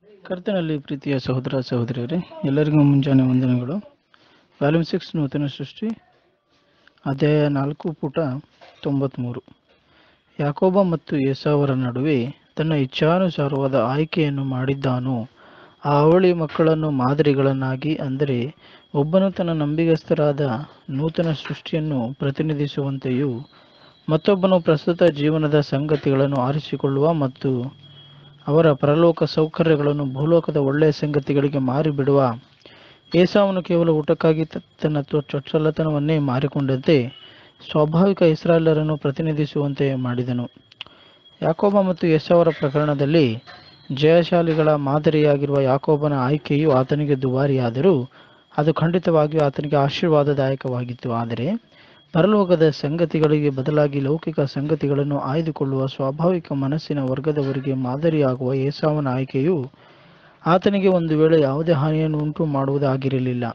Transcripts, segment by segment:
ಕರ್ತನಲ್ಲಿ ಪ್ರೀತಿಯ ಸಹೋದರ ಸಹೋದರಿಯರೇ ಎಲ್ಲರಿಗೂ ಮುಂಜಾನೆ ವಂದನೆಗಳು ವ್ಯಾಲ್ಯೂಮ್ ಸಿಕ್ಸ್ ನೂತನ ಸೃಷ್ಟಿ ಅಧ್ಯಾಯ ನಾಲ್ಕು ಪುಟ ತೊಂಬತ್ತ್ಮೂರು ಯಾಕೋಬ ಮತ್ತು ಏಸಾವರ ನಡುವೆ ತನ್ನ ಇಚ್ಛಾನುಸಾರವಾದ ಆಯ್ಕೆಯನ್ನು ಮಾಡಿದ್ದಾನೋ ಆ ಅವಳಿ ಮಕ್ಕಳನ್ನು ಮಾದರಿಗಳನ್ನಾಗಿ ಅಂದರೆ ಒಬ್ಬನು ತನ್ನ ನಂಬಿಗಸ್ತರಾದ ನೂತನ ಸೃಷ್ಟಿಯನ್ನು ಪ್ರತಿನಿಧಿಸುವಂತೆಯೂ ಮತ್ತೊಬ್ಬನು ಪ್ರಸ್ತುತ ಜೀವನದ ಸಂಗತಿಗಳನ್ನು ಆರಿಸಿಕೊಳ್ಳುವ ಮತ್ತು ಅವರ ಪರಲೋಕ ಸೌಕರ್ಯಗಳನ್ನು ಭೂಲೋಕದ ಒಳ್ಳೆಯ ಸಂಗತಿಗಳಿಗೆ ಮಾರಿಬಿಡುವ ಏಸಾವನು ಕೇವಲ ಊಟಕ್ಕಾಗಿ ತ- ತನ್ನ ಚೊ- ಚೊಚ್ಚಲತನವನ್ನೇ ಮಾರಿಕೊಂಡಂತೆ ಸ್ವಾಭಾವಿಕ ಇಸ್ರಾಯೇಲರನ್ನು ಪ್ರತಿನಿಧಿಸುವಂತೆ ಮಾಡಿದನು ಯಾಕೋಬ ಮತ್ತು ಯೇಸವರ ಪ್ರಕರಣದಲ್ಲಿ ಜಯಶಾಲಿಗಳ ಮಾದರಿಯಾಗಿರುವ ಯಾಕೋಬನ ಆಯ್ಕೆಯು ಆತನಿಗೆ ದುಬಾರಿಯಾದರೂ ಅದು ಖಂಡಿತವಾಗಿಯೂ ಆತನಿಗೆ ಆಶೀರ್ವಾದದಾಯಕವಾಗಿತ್ತು ಆದರೆ ಪರಲೋಕದ ಸಂಗತಿಗಳಿಗೆ ಬದಲಾಗಿ ಲೌಕಿಕ ಸಂಗತಿಗಳನ್ನು ಆಯ್ದುಕೊಳ್ಳುವ ಸ್ವಾಭಾವಿಕ ಮನಸ್ಸಿನ ವರ್ಗದವರಿಗೆ ಮಾದರಿಯಾಗುವ ಏಸಾವನ ಆಯ್ಕೆಯು ಆತನಿಗೆ ಒಂದು ವೇಳೆ ಯಾವುದೇ ಹಾನಿಯನ್ನು ಉಂಟು ಮಾಡುವುದಾಗಿರಲಿಲ್ಲ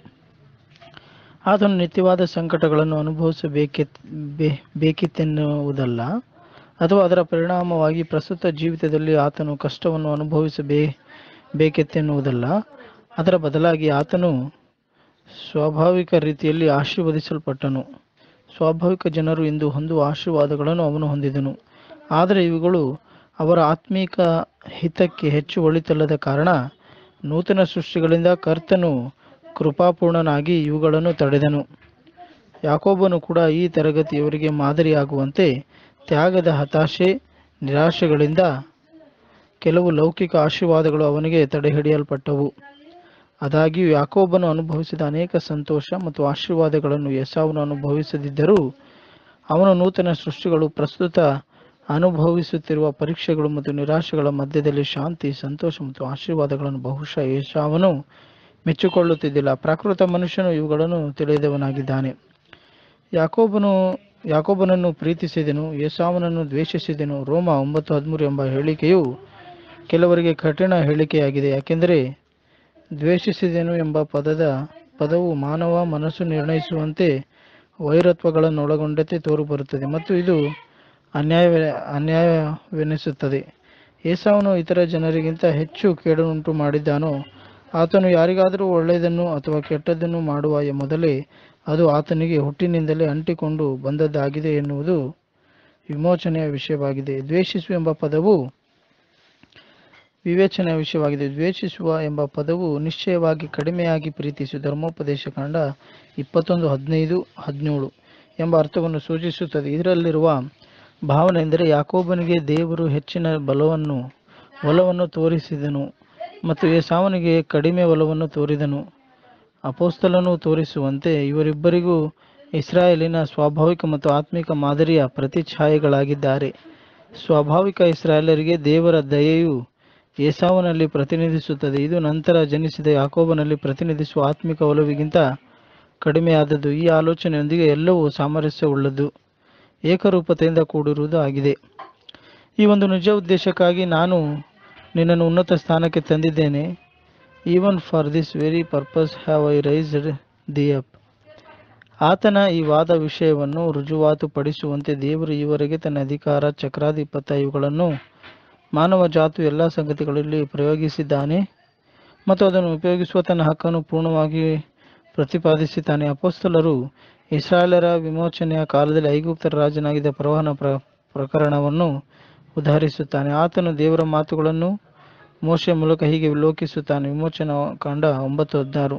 ಆತನು ನಿತ್ಯವಾದ ಸಂಕಟಗಳನ್ನು ಅನುಭವಿಸಬೇಕೆ ಬೇ- ಬೇಕಿತ್ತೆನ್ನುವುದಲ್ಲ ಅಥವಾ ಅದರ ಪರಿಣಾಮವಾಗಿ ಪ್ರಸ್ತುತ ಜೀವಿತದಲ್ಲಿ ಆತನು ಕಷ್ಟವನ್ನು ಅನುಭವಿಸಬೇ ಬೇಕೆತ್ತೆನ್ನುವುದಲ್ಲ ಅದರ ಬದಲಾಗಿ ಆತನು ಸ್ವಾಭಾವಿಕ ರೀತಿಯಲ್ಲಿ ಆಶೀರ್ವದಿಸಲ್ಪಟ್ಟನು ಸ್ವಾಭಾವಿಕ ಜನರು ಇಂದು ಹೊಂದುವ ಆಶೀರ್ವಾದಗಳನ್ನು ಅವನು ಹೊಂದಿದನು ಆದರೆ ಇವುಗಳು ಅವರ ಆತ್ಮೀಕ ಹಿತಕ್ಕೆ ಹೆಚ್ಚು ಒಳಿತಲ್ಲದ ಕಾರಣ ನೂತನ ಸೃಷ್ಟಿಗಳಿಂದ ಕರ್ತನು ಕೃಪಾಪೂರ್ಣನಾಗಿ ಇವುಗಳನ್ನು ತಡೆದನು ಯಾಕೋಬನು ಕೂಡ ಈ ತರಗತಿಯವರಿಗೆ ಮಾದರಿಯಾಗುವಂತೆ ತ್ಯಾಗದ ಹತಾಶೆ ನಿರಾಶೆಗಳಿಂದ ಕೆಲವು ಲೌಕಿಕ ಆಶೀರ್ವಾದಗಳು ಅವನಿಗೆ ತಡೆಹಿಡಿಯಲ್ಪಟ್ಟವು ಆದಾಗ್ಯೂ ಯಾಕೋಬನು ಅನುಭವಿಸಿದ ಅನೇಕ ಸಂತೋಷ ಮತ್ತು ಆಶೀರ್ವಾದಗಳನ್ನು ಯಸಾವನು ಅನುಭವಿಸದಿದ್ದರೂ ಅವನು ನೂತನ ಸೃಷ್ಟಿಗಳು ಪ್ರಸ್ತುತ ಅನುಭವಿಸುತ್ತಿರುವ ಪರೀಕ್ಷೆಗಳು ಮತ್ತು ನಿರಾಶೆಗಳ ಮಧ್ಯದಲ್ಲಿ ಶಾಂತಿ ಸಂತೋಷ ಮತ್ತು ಆಶೀರ್ವಾದಗಳನ್ನು ಬಹುಶಃ ಯೇಸಾವನು ಮೆಚ್ಚಿಕೊಳ್ಳುತ್ತಿದ್ದಿಲ್ಲ ಪ್ರಾಕೃತ ಮನುಷ್ಯನು ಇವುಗಳನ್ನು ತಿಳಿದವನಾಗಿದ್ದಾನೆ ಯಾಕೋಬನು ಯಾಕೋಬನನ್ನು ಪ್ರೀತಿಸಿದನು ಯೇಸಾವನನ್ನು ದ್ವೇಷಿಸಿದನು ರೋಮ ಒಂಬತ್ತು ಹದಿಮೂರು ಎಂಬ ಹೇಳಿಕೆಯು ಕೆಲವರಿಗೆ ಕಠಿಣ ಹೇಳಿಕೆಯಾಗಿದೆ ಯಾಕೆಂದರೆ ದ್ವೇಷಿಸಿದೆನು ಎಂಬ ಪದದ ಪದವು ಮಾನವ ಮನಸ್ಸು ನಿರ್ಣಯಿಸುವಂತೆ ವೈರತ್ವಗಳನ್ನು ಒಳಗೊಂಡಂತೆ ತೋರುಬರುತ್ತದೆ ಮತ್ತು ಇದು ಅನ್ಯಾಯ ಅನ್ಯಾಯವೆನಿಸುತ್ತದೆ ಏಸಾವನು ಇತರ ಜನರಿಗಿಂತ ಹೆಚ್ಚು ಕೇಡನ್ನುಂಟು ಮಾಡಿದ್ದಾನೋ ಆತನು ಯಾರಿಗಾದರೂ ಒಳ್ಳೆಯದನ್ನು ಅಥವಾ ಕೆಟ್ಟದ್ದನ್ನು ಮಾಡುವ ಮೊದಲೇ ಅದು ಆತನಿಗೆ ಹುಟ್ಟಿನಿಂದಲೇ ಅಂಟಿಕೊಂಡು ಬಂದದ್ದಾಗಿದೆ ಎನ್ನುವುದು ವಿಮೋಚನೆಯ ವಿಷಯವಾಗಿದೆ ದ್ವೇಷಿಸು ಎಂಬ ಪದವು ವಿವೇಚನೆಯ ವಿಷಯವಾಗಿದೆ ದ್ವೇಷಿಸುವ ಎಂಬ ಪದವು ನಿಶ್ಚಯವಾಗಿ ಕಡಿಮೆಯಾಗಿ ಪ್ರೀತಿಸು ಧರ್ಮೋಪದೇಶ ಕಾಂಡ ಇಪ್ಪತ್ತೊಂದು ಹದಿನೈದು ಹದಿನೇಳು ಎಂಬ ಅರ್ಥವನ್ನು ಸೂಚಿಸುತ್ತದೆ ಇದರಲ್ಲಿರುವ ಭಾವನೆ ಎಂದರೆ ಯಾಕೋಬನಿಗೆ ದೇವರು ಹೆಚ್ಚಿನ ಬಲವನ್ನು ಒಲವನ್ನು ತೋರಿಸಿದನು ಮತ್ತು ಯೇಸಾವನಿಗೆ ಕಡಿಮೆ ಒಲವನ್ನು ತೋರಿದನು ಅಪೋಸ್ತಲನು ತೋರಿಸುವಂತೆ ಇವರಿಬ್ಬರಿಗೂ ಇಸ್ರಾಯೇಲಿನ ಸ್ವಾಭಾವಿಕ ಮತ್ತು ಆತ್ಮಿಕ ಮಾದರಿಯ ಪ್ರತಿಛಾಯೆಗಳಾಗಿದ್ದಾರೆ ಸ್ವಾಭಾವಿಕ ಇಸ್ರಾಯೇಲರಿಗೆ ದೇವರ ದಯೆಯು ಏಸಾವನಲ್ಲಿ ಪ್ರತಿನಿಧಿಸುತ್ತದೆ ಇದು ನಂತರ ಜನಿಸಿದ ಯಾಕೋಬನಲ್ಲಿ ಪ್ರತಿನಿಧಿಸುವ ಆತ್ಮಿಕ ಒಲವಿಗಿಂತ ಕಡಿಮೆಯಾದದ್ದು ಈ ಆಲೋಚನೆಯೊಂದಿಗೆ ಎಲ್ಲವೂ ಸಾಮರಸ್ಯವುಳ್ಳದ್ದು ಏಕರೂಪತೆಯಿಂದ ಕೂಡಿರುವುದು ಆಗಿದೆ ಈ ಒಂದು ನಿಜ ಉದ್ದೇಶಕ್ಕಾಗಿ ನಾನು ನಿನ್ನನ್ನು ಉನ್ನತ ಸ್ಥಾನಕ್ಕೆ ತಂದಿದ್ದೇನೆ even for this very purpose have I raised thee up ಆತನ ಈ ವಾದ ವಿಷಯವನ್ನು ರುಜುವಾತುಪಡಿಸುವಂತೆ ದೇವರು ಈವರೆಗೆ ತನ್ನ ಅಧಿಕಾರ ಚಕ್ರಾಧಿಪತ್ಯ ಇವುಗಳನ್ನು ಮಾನವ ಜಾತು ಎಲ್ಲ ಸಂಗತಿಗಳಲ್ಲಿ ಪ್ರಯೋಗಿಸಿದ್ದಾನೆ ಮತ್ತು ಅದನ್ನು ಉಪಯೋಗಿಸುವ ತನ್ನ ಹಕ್ಕನ್ನು ಪೂರ್ಣವಾಗಿ ಪ್ರತಿಪಾದಿಸಿದ್ದಾನೆ ಅಪೋಸ್ತಲರು ಇಸ್ರಾಯೇಲರ ವಿಮೋಚನೆಯ ಕಾಲದಲ್ಲಿ ಐಗುಪ್ತರ ರಾಜನಾಗಿದ್ದ ಪ್ರವಾಹನ ಪ್ರ ಪ್ರಕರಣವನ್ನು ಉದಾಹರಿಸುತ್ತಾನೆ ಆತನು ದೇವರ ಮಾತುಗಳನ್ನು ಮೋಶೆ ಮೂಲಕ ಹೀಗೆ ವಿಲೋಕಿಸುತ್ತಾನೆ ವಿಮೋಚನ ಕಾಂಡ ಒಂಬತ್ತು ಹದಿನಾರು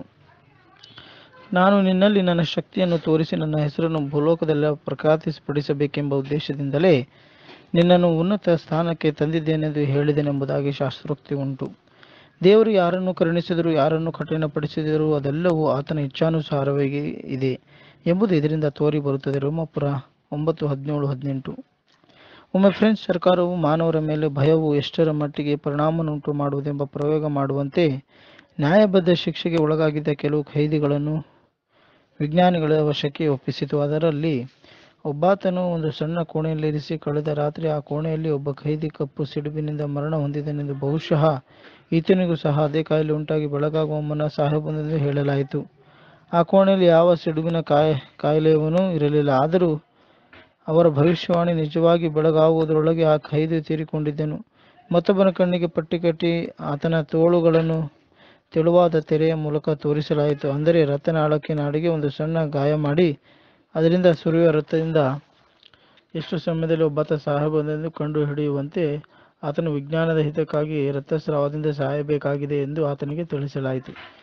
ನಾನು ನಿನ್ನಲ್ಲಿ ನನ್ನ ಶಕ್ತಿಯನ್ನು ತೋರಿಸಿ ನನ್ನ ಹೆಸರನ್ನು ಭೂಲೋಕದಲ್ಲ ಪ್ರಖ್ಯಾತಿಪಡಿಸಬೇಕೆಂಬ ಉದ್ದೇಶದಿಂದಲೇ ನಿನ್ನನ್ನು ಉನ್ನತ ಸ್ಥಾನಕ್ಕೆ ತಂದಿದ್ದೇನೆಂದು ಹೇಳಿದೆನೆಂಬುದಾಗಿ ಶಾಸ್ತ್ರೋಕ್ತಿ ಉಂಟು ದೇವರು ಯಾರನ್ನು ಕರುಣಿಸಿದರೂ ಯಾರನ್ನು ಕಠಿಣಪಡಿಸಿದರೂ ಅದೆಲ್ಲವೂ ಆತನ ಇಚ್ಛಾನುಸಾರವೇ ಇದೆ ಎಂಬುದು ಇದರಿಂದ ತೋರಿ ಬರುತ್ತದೆ ರೋಮಪುರ ಒಂಬತ್ತು ಹದಿನೇಳು ಹದಿನೆಂಟು ಒಮ್ಮೆ ಫ್ರೆಂಚ್ ಸರ್ಕಾರವು ಮಾನವರ ಮೇಲೆ ಭಯವು ಎಷ್ಟರ ಮಟ್ಟಿಗೆ ಪರಿಣಾಮವನ್ನುಂಟು ಮಾಡುವುದೆಂಬ ಪ್ರಯೋಗ ಮಾಡುವಂತೆ ನ್ಯಾಯಬದ್ಧ ಶಿಕ್ಷೆಗೆ ಒಳಗಾಗಿದ್ದ ಕೆಲವು ಖೈದಿಗಳನ್ನು ವಿಜ್ಞಾನಿಗಳ ವಶಕ್ಕೆ ಒಪ್ಪಿಸಿತು ಅದರಲ್ಲಿ ಒಬ್ಬಾತನು ಒಂದು ಸಣ್ಣ ಕೋಣೆಯಲ್ಲಿರಿಸಿ ಕಳೆದ ರಾತ್ರಿ ಆ ಕೋಣೆಯಲ್ಲಿ ಒಬ್ಬ ಖೈದಿ ಕಪ್ಪು ಸಿಡುಬಿನಿಂದ ಮರಣ ಹೊಂದಿದನೆಂದು ಬಹುಶಃ ಈತನಿಗೂ ಸಹ ಅದೇ ಕಾಯಿಲೆ ಉಂಟಾಗಿ ಬೆಳಗಾಗುವ ಮುನ್ನ ಸಾಹೇಬನೆಂದು ಹೇಳಲಾಯಿತು ಆ ಕೋಣೆಯಲ್ಲಿ ಯಾವ ಸಿಡುಬಿನ ಕಾಯ ಕಾಯಿಲೆಯವನೂ ಇರಲಿಲ್ಲ ಆದರೂ ಅವರ ಭವಿಷ್ಯವಾಣಿ ನಿಜವಾಗಿ ಬೆಳಗಾಗುವುದರೊಳಗೆ ಆ ಖೈದಿ ತೀರಿಕೊಂಡಿದ್ದನು ಮತ್ತೊಬ್ಬನ ಕಣ್ಣಿಗೆ ಪಟ್ಟಿ ಕಟ್ಟಿ ಆತನ ತೋಳುಗಳನ್ನು ತೆಳುವಾದ ತೆರೆಯ ಮೂಲಕ ತೋರಿಸಲಾಯಿತು ಅಂದರೆ ರಕ್ತನಾಳಕ್ಕೆ ನಾಡಿಗೆ ಒಂದು ಸಣ್ಣ ಗಾಯ ಮಾಡಿ ಅದರಿಂದ ಸುರಿಯುವ ರಕ್ತದಿಂದ ಎಷ್ಟು ಸಮಯದಲ್ಲಿ ಒಬ್ಬಾತ ಸಾಹೇಬನೆಂದು ಕಂಡು ಹಿಡಿಯುವಂತೆ ಆತನು ವಿಜ್ಞಾನದ ಹಿತಕ್ಕಾಗಿ ರಕ್ತಸ್ರಾವದಿಂದ ಸಾಯಬೇಕಾಗಿದೆ ಎಂದು ಆತನಿಗೆ ತಿಳಿಸಲಾಯಿತು